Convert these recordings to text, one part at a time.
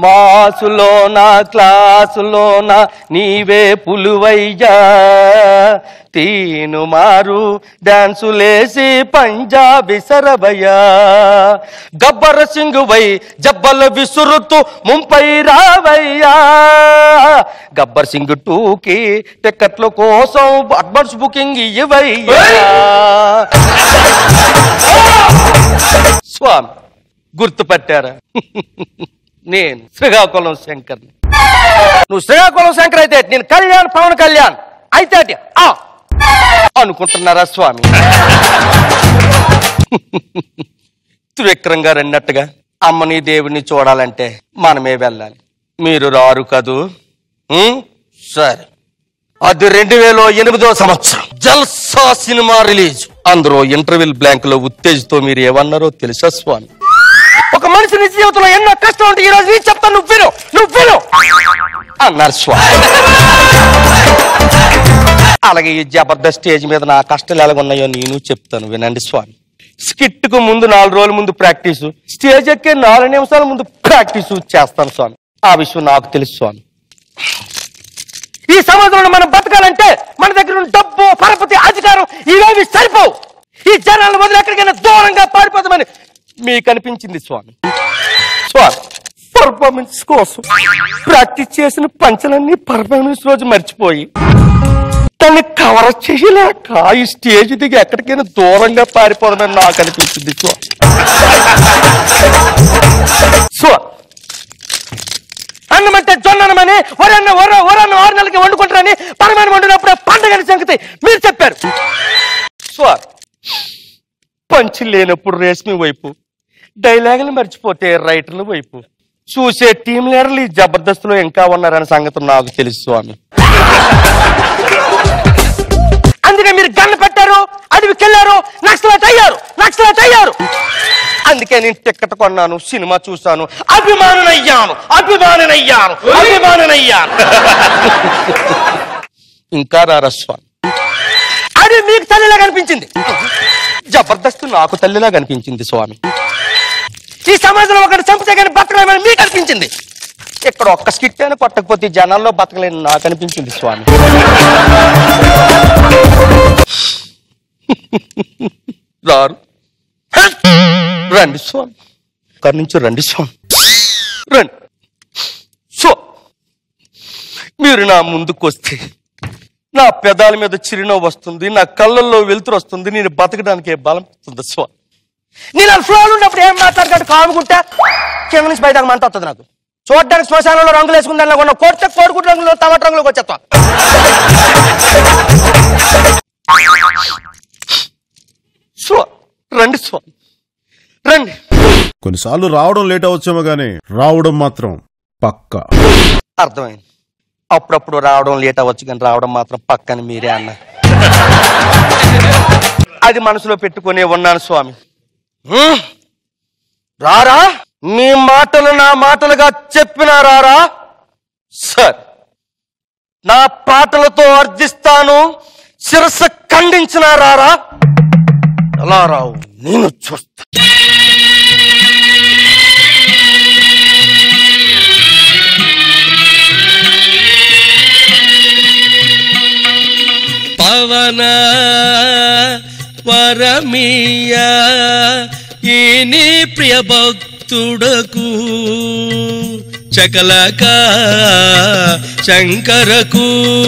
మాసులోన క్లాసులోన నీవే పులువయ్యా తీను మారు డాన్సులేసి పంజాబీ సరవయ్యా గబ్బర సింగువై జబ్బల విసురుతూ ముంపై రావయ్యా గబ్బర్ సింగ్ టూకి టికెట్ల కోసం అడ్వాన్స్ బుకింగ్ ఇవ్వయ్యా స్వామి గుర్తుపట్టారా నేను శ్రీకాకుళం శంకర్ని నువ్వు శ్రీకాకుళం శంకర్ అయితే నేను కళ్యాణ్ పవన్ కళ్యాణ్ అయితే అటే, ఆ అనుకుంటున్నారా స్వామి త్రివిక్రమ్ గారు అన్నట్టుగా అమ్మని దేవుడిని చూడాలంటే మనమే వెళ్ళాలి మీరు రారు కదూ ఉం? సరే అది రెండు వేల ఎనిమిదో సంవత్సరం జల్సా సినిమా రిలీజ్ అందులో ఇంటర్వెల్ బ్లాంక్ లో ఉత్తేజతో మీరు ఏమన్నారో తెలుసా స్వామి ఒక మనిషి నిజ జీవితంలో ఎన్నో కష్టం ఉంటే ఈ రోజు నేను చెప్తాను నువ్వు విను నువ్వు విను అన్నారు స్వామి అలాగే ఈ జబర్దస్త్ స్టేజ్ మీద నా కష్టాలు ఎలాగ ఉన్నాయో నేను చెప్తాను వినండి స్వామి స్కిట్ కు ముందు నాలుగు రోజుల ముందు ప్రాక్టీస్ స్టేజ్ ఎక్కే నాలుగు నిమిషాల ముందు ప్రాక్టీస్ చేస్తాను స్వామి ఆ విషయం నాకు తెలుసు స్వామి ఈ సమాజంలో మనం బతకాలంటే మన దగ్గర ఉన్న డబ్బు పరపతి అధికారం ఇవేవి సరిపోవు ఈ జనాలను వదిలి ఎక్కడికైనా దూరంగా పారిపోతామని మీకు అనిపించింది స్వామి స్వామి పర్ఫార్మెన్స్ కోసం ప్రాక్టీస్ చేసిన పంచలన్నీ పర్ఫార్మెన్స్ రోజు మర్చిపోయి దాన్ని కవర్ చేయలేక ఈ స్టేజ్ దిగి ఎక్కడికైనా దూరంగా పారిపోదామని నాకు అనిపించింది స్వామి స్వామి అన్నమంటే జొన్ననమని వరన్న వర వరన్న ఆరు నెలలకి వండుకుంటారని పరమాన్ని వండినప్పుడు పండగని సంగతి మీరు చెప్పారు స్వార్ పంచి లేనప్పుడు రేష్మి వైపు డైలాగులు మర్చిపోతే రైటర్ల వైపు చూసే టీం లీడర్లు ఈ జబర్దస్త్లో ఇంకా ఉన్నారనే సంగతి నాకు తెలుసు స్వామి అందుకే మీరు గన్ను పెట్టారు అడవికి వెళ్ళారు నక్సలైట్ అయ్యారు నక్సలైట్ అయ్యారు అందుకే నేను టికెట్ కొన్నాను సినిమా చూశాను అభిమానునయ్యాను అభిమానునయ్యాను అభిమానునయ్యాను ఇంకా రారా స్వామి అది మీకు తల్లిలా కనిపించింది జబర్దస్త్ నాకు తల్లిలా కనిపించింది స్వామి ఈ సమాజంలో ఒకటి చంపితే కానీ బతకలేమని మీకు అనిపించింది ఇక్కడ ఒక్క స్కిట్ అయినా కొట్టకపోతే ఈ జనాల్లో బతకలేని నాకు అనిపించింది స్వామి రారు రండి స్వామి అక్కడి నుంచి రండి స్వామి రండి సో మీరు నా ముందుకు వస్తే నా పెదాల మీద చిరునవ్వు వస్తుంది నా కళ్ళల్లో వెలుతురు వస్తుంది నేను బతకడానికి ఏ బలం ఇస్తుంది స్వామి నేను ఆ ఫ్లోర్ ఉన్నప్పుడు ఏం మాట్లాడతాడు కాముకుంటా కింద నుంచి బయటకు మంట వస్తుంది నాకు చూడడానికి శ్మశానంలో రంగులు వేసుకుని దానిలో ఉన్న కొట్ట కోడిగుడ్డు రంగులో టమాట రంగులోకి వచ్చేస్తా సో రండి స్వామి రండి కొన్నిసార్లు రావడం లేట్ అవచ్చేమో గానీ రావడం మాత్రం పక్కా అర్థమైంది అప్పుడప్పుడు రావడం లేట్ అవ్వచ్చు కానీ రావడం మాత్రం పక్కన మీరే అన్న అది మనసులో పెట్టుకునే ఉన్నాను స్వామి హ్మ్? రారా మీ మాటలు నా మాటలుగా చెప్పిన రారా సార్ నా పాటలతో అర్థిస్తాను శిరస్సు ఖండించిన రారా ఎలా రావు నేను చూస్తా పవన వరమీయ ఈ నీ ప్రియ భక్తుడకు చకలక శంకరకు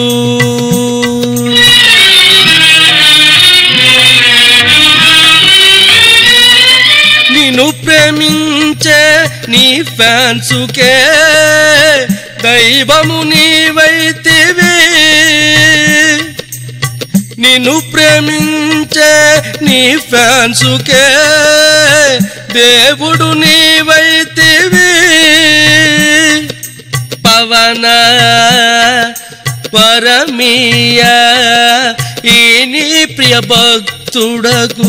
నిన్ను ప్రేమించే నీ ఫ్యాన్సుకే దైవము నీవైతివి నిన్ను ప్రేమించే నీ ఫ్యాన్సుకే దేవుడు నీవైతివి పవన పరమీయ ఈ నీ ప్రియ భక్తుడకు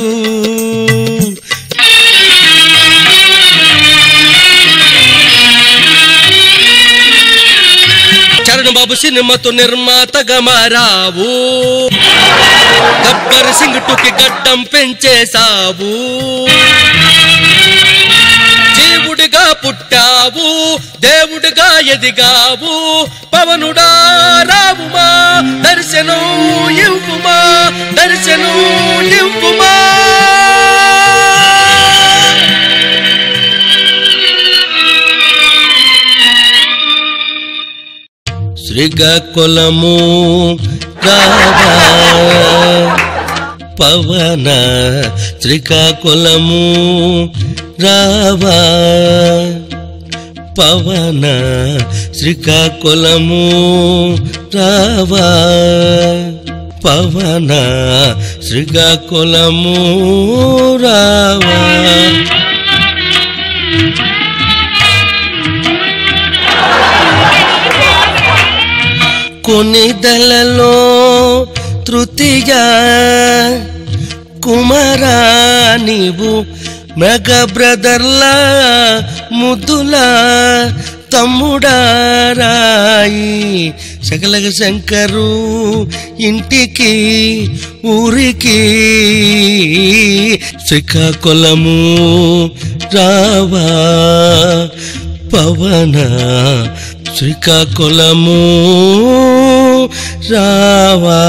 చరణ్ బాబు సినిమాతో నిర్మాతగా మారావు గబ్బర్ సింగ్ టుకి గడ్డం పెంచేశావు జీవుడిగా పుట్టావు దేవుడుగా ఎదిగావు పవనుడా రావుమా దర్శనం ఇవ్వుమా దర్శనం ఇవ్వుమా శ్రీకాకుళము రావా పవన శ్రీకాకుళము రావా పవన శ్రీకాకుళము రావా పవన శ్రీకాకుళము రావా కొనిదలలో తృతీయ కుమారా నీవు మెగ బ్రదర్లా ముద్దులా తమ్ముడా రాయి సకలగ శంకరు ఇంటికి ఊరికి శ్రీకాకుళము రావా పవన శ్రీకాకుళము రావా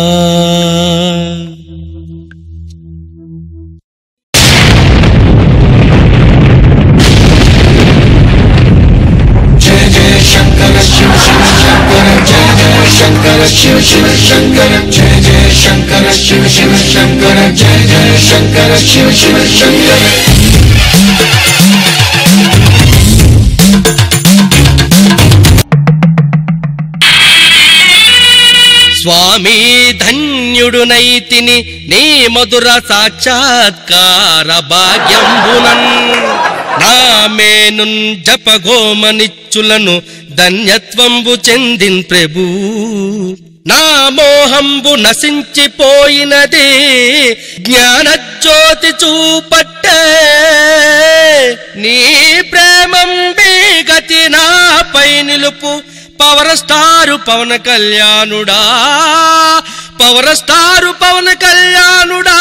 స్వామి ధన్యుడునైతిని నీ మధుర సాక్షాత్కార భాగ్యంబునన్ నా మేనున్ జపగోమనిచ్చులను ధన్యత్వంబు చెందిన్ ప్రభు నా మోహంబు నశించిపోయినది జ్ఞానజ్యోతి చూపట్టే నీ ప్రేమం గతి నాపై నిలుపు పవర్ స్టారు పవన కళ్యాణుడా పవర్ స్టారు పవన కళ్యాణుడా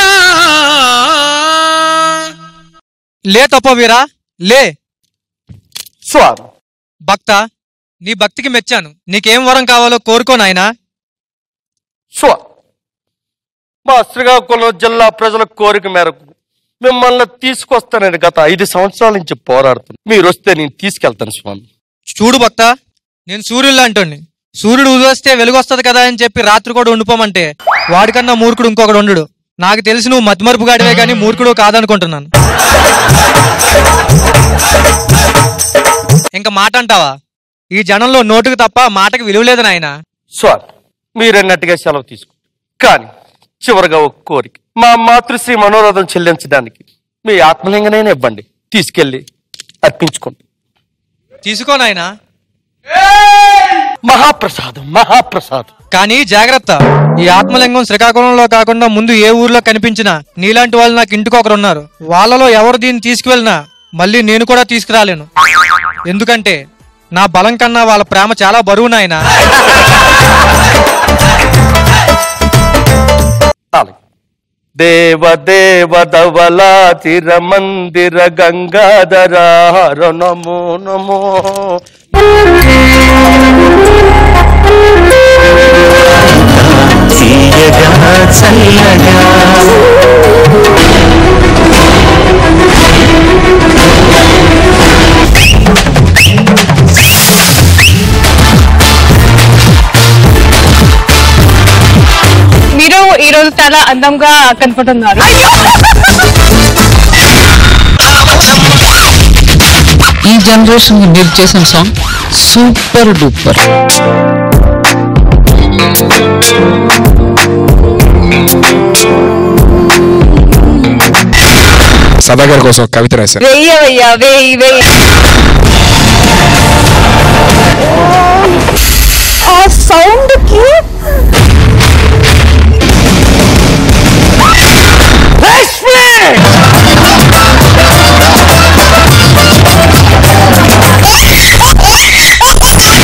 లే తపోవీరా లే స్వామి భక్త నీ భక్తికి మెచ్చాను నీకేం వరం కావాలో కోరుకో నాయనా స్వ మా శ్రీకాకుళం జిల్లా ప్రజల కోరిక మేరకు మిమ్మల్ని తీసుకొస్తానని గత ఐదు సంవత్సరాల నుంచి పోరాడుతున్నాను మీరు వస్తే నేను తీసుకెళ్తాను స్వామి చూడు భక్త నేను సూర్యుడు అంటోని సూర్యుడు ఉదొస్తే వెలుగొస్తది కదా అని చెప్పి రాత్రి కూడా ఉండిపోమంటే వాడికన్నా మూర్ఖుడు ఇంకొకడు ఉండడు నాకు తెలిసి నువ్వు మతిమరుపు గాడివే కానీ మూర్ఖుడు కాదనుకుంటున్నాను ఇంకా మాట అంటావా ఈ జనంలో నోటుకు తప్ప మాటకి విలువ లేదు నాయనా స్వామి మీరన్నట్టుగా సెలవు తీసుకో కానీ చివరిగా ఒక కోరిక మా మాతృశ్రీ మనోరథం చెల్లించడానికి మీ ఆత్మలింగనైనా ఇవ్వండి తీసుకెళ్ళి అర్పించుకోండి తీసుకో నాయనా మహాప్రసాదం మహాప్రసాదం కానీ జాగ్రత్త ఈ ఆత్మలింగం శ్రీకాకుళంలో కాకుండా ముందు ఏ ఊర్లో కనిపించినా నీలాంటి వాళ్ళు నాకు ఇంటికి ఒకరు ఉన్నారు వాళ్ళలో ఎవరు దీన్ని తీసుకువెళ్ళినా మళ్ళీ నేను కూడా తీసుకురాలేను ఎందుకంటే నా బలం కన్నా వాళ్ళ ప్రేమ చాలా బరువు నాయనా అలాగే దేవ దేవ ధవలా చిర మందిర గంగాధర హర నమో నమో తీయగా చల్లగా మీరు ఈ రోజు చాలా అందంగా కనపడుతున్నారు ఈ జనరేషన్ కి మీరు చేసిన సాంగ్ సూపర్ డూపర్ సదాగర్ కోసం ఒక కవిత రాశారు వెయ్యవయ్యా వెయ్యి వెయ్యి ఆ సౌండ్ కి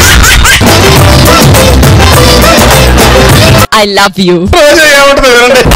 ఐ లవ్ యూ రోజు ఏముంటుంది వినండి